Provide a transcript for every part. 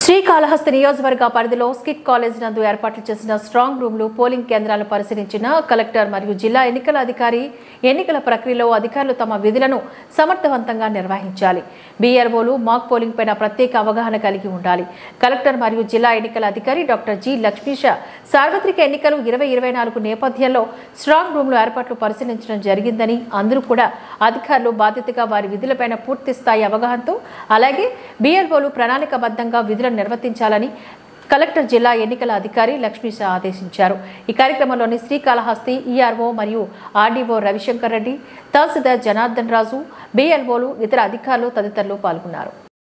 శ్రీకాళహస్తి నియోజకవర్గ పరిధిలో skit college నందు ఏర్పాట్లు చేసిన స్ట్రాంగ్ రూమ్లు పోలింగ్ కేంద్రాలను పరిశీలించిన కలెక్టర్ మరియు జిల్లా ఎన్నికల అధికారి ఎన్నికల ప్రక్రియలో అధికారులు తమ విధులను సమర్థవంతంగా నిర్వహించాలి బీఆర్ఓలు మాక్ పోలింగ్ పైన ప్రత్యేక అవగాహన కలిగి ఉండాలి కలెక్టర్ మరియు జిల్లా ఎన్నికల అధికారి డాక్టర్ జి లక్ష్మీష సార్వత్రిక ఎన్నికలు ఇరవై ఇరవై నాలుగు నేపథ్యంలో స్ట్రాంగ్ రూమ్లు ఏర్పాట్లు పరిశీలించడం జరిగిందని అందరూ కూడా అధికారులు బాధ్యతగా వారి విధులపైన పూర్తి స్థాయి అవగాహనతో అలాగే బీఎల్ఓలు ప్రణాళికబద్ధంగా విధులను నిర్వర్తించాలని కలెక్టర్ జిల్లా ఎన్నికల అధికారి లక్ష్మీష ఆదేశించారు ఈ కార్యక్రమంలోని శ్రీకాళహస్తి ఈఆర్ఓ మరియు ఆర్డీఓ రవిశంకర్ రెడ్డి తహసీల్దార్ జనార్దన్ రాజు బీఎల్ఓలు ఇతర అధికారులు తదితరులు పాల్గొన్నారు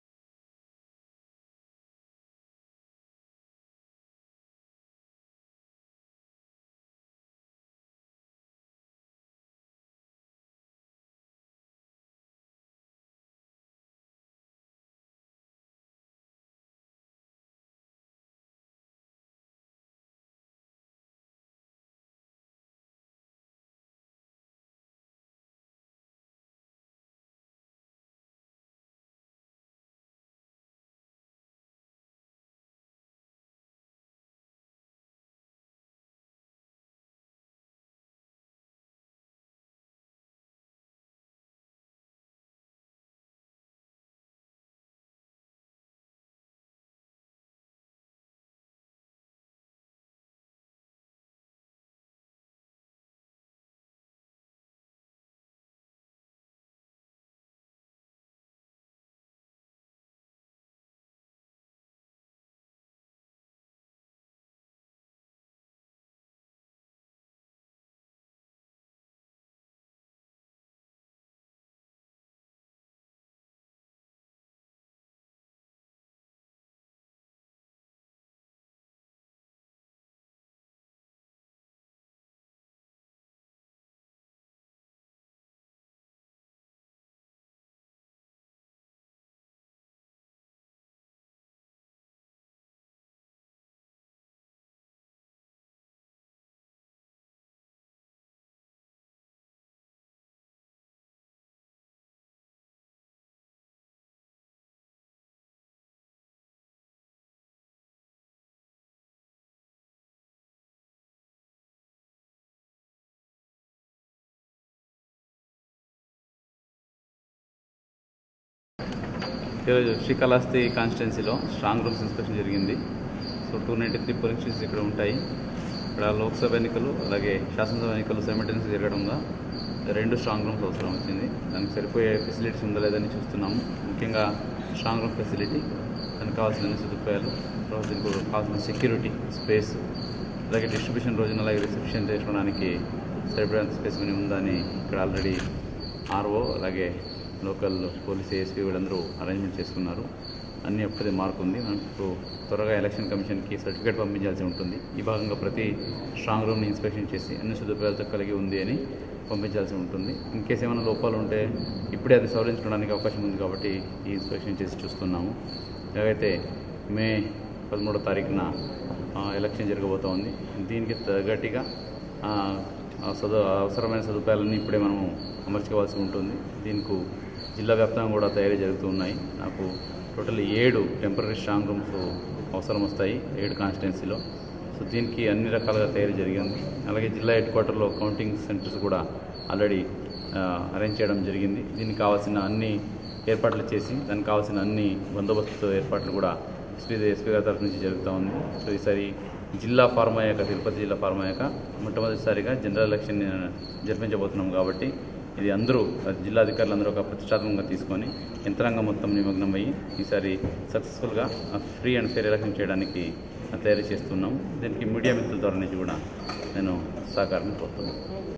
ఈరోజు శ్రీకాళహస్తి కాన్స్టిట్యున్సీలో స్ట్రాంగ్ రూమ్స్ ఇన్స్పెక్షన్ జరిగింది so two ninety three polling stations ఇక్కడ ఉంటాయి ఇక్కడ లోక్సభ ఎన్నికలు అలాగే శాసనసభ ఎన్నికలు సైమల్టేనియస్ జరగడంగా రెండు స్ట్రాంగ్ రూమ్స్ అవసరం వచ్చింది దానికి సరిపోయే ఫెసిలిటీస్ ఉందా లేదని చూస్తున్నాము ముఖ్యంగా స్ట్రాంగ్ రూమ్ ఫెసిలిటీ దానికి కావాల్సిన అన్ని సదుపాయాలు తర్వాత దీనికి కావాల్సిన సెక్యూరిటీ స్పేస్ అలాగే డిస్ట్రిబ్యూషన్ రోజున అలాగే రిసెప్షన్ చేసుకోవడానికి సరిపడేంత స్పేస్ కానీ ఉందని ఇక్కడ ఆల్రెడీ ఆర్ఓ అలాగే లోకల్ పోలీస్ ఏఎస్పీ వీళ్ళందరూ అరేంజ్మెంట్ చేసుకున్నారు అన్ని అప్పుడే మార్క్ ఉంది మనకు త్వరగా ఎలక్షన్ కమిషన్కి సర్టిఫికేట్ పంపించాల్సి ఉంటుంది ఈ భాగంగా ప్రతి స్ట్రాంగ్ రూమ్ని ఇన్స్పెక్షన్ చేసి అన్ని సదుపాయాలతో కలిగి ఉంది అని పంపించాల్సి ఉంటుంది ఇన్ కేసు ఏమైనా లోపాలు ఉంటే ఇప్పుడే అది సవరించుకోవడానికి అవకాశం ఉంది కాబట్టి ఈ ఇన్స్పెక్షన్ చేసి చూస్తున్నాము ఎలాగైతే మే పదమూడో తారీఖున ఆ, ఎలక్షన్ జరగబోతూ ఉంది దీనికి తగ్గట్టుగా ఆ, ఆ సదు అవసరమైన సదుపాయాలన్నీ ఇప్పుడే మనము అమర్చుకోవాల్సి ఉంటుంది దీనికి జిల్లా వ్యాప్తంగా కూడా తయారీ జరుగుతూ ఉన్నాయి నాకు టోటల్ ఏడు టెంపరీ స్ట్రాంగ్ రూమ్స్ అవసరం వస్తాయి ఏడు కాన్స్టిట్యున్సీలో సో దీనికి అన్ని రకాలుగా తయారీ జరిగింది అలాగే జిల్లా హెడ్ క్వార్టర్లో కౌంటింగ్ సెంటర్స్ కూడా ఆల్రెడీ అరేంజ్ చేయడం జరిగింది దీనికి కావాల్సిన అన్ని ఏర్పాట్లు చేసి దానికి కావాల్సిన అన్ని బందోబస్తు ఏర్పాట్లు కూడా ఎస్పీ ఎస్పీ గారి తరఫు నుంచి జరుగుతూ ఉంది సో ఈసారి జిల్లా ఫార్మ్ అయ్యాక తిరుపతి జిల్లా ఫార్మ్ అయ్యాక మొట్టమొదటిసారిగా జనరల్ ఎలక్షన్ జరిపించబోతున్నాం కాబట్టి ఇది అందరూ జిల్లా అధికారులు అందరూ ఒక ప్రతిష్టాత్మకంగా తీసుకొని యంత్రాంగం మొత్తం నిమగ్నం అయ్యి ఈసారి సక్సెస్ఫుల్గా ఫ్రీ అండ్ ఫెయిర్ ఎలక్షన్ చేయడానికి తయారు చేస్తున్నాం దీనికి మీడియా మిత్రుల ద్వారా నుంచి కూడా నేను సహకారం కోరుతున్నాను